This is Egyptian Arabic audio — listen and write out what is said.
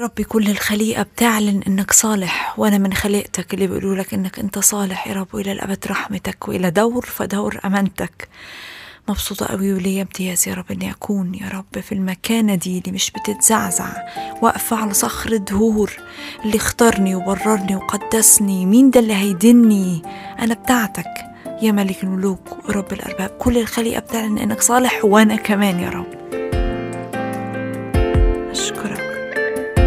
ربي كل الخليقة بتعلن إنك صالح وأنا من خليقتك اللي بيقولوا لك إنك أنت صالح يا رب وإلى الأبد رحمتك وإلى دور فدور أمانتك مبسوطة قوي وليا امتياز يا رب إني أكون يا رب في المكانة دي اللي مش بتتزعزع واقفة على صخر دهور اللي اختارني وبررني وقدسني مين ده اللي هيدني أنا بتاعتك يا ملك الملوك ورب الأرباب كل الخليقة بتعلن إنك صالح وأنا كمان يا رب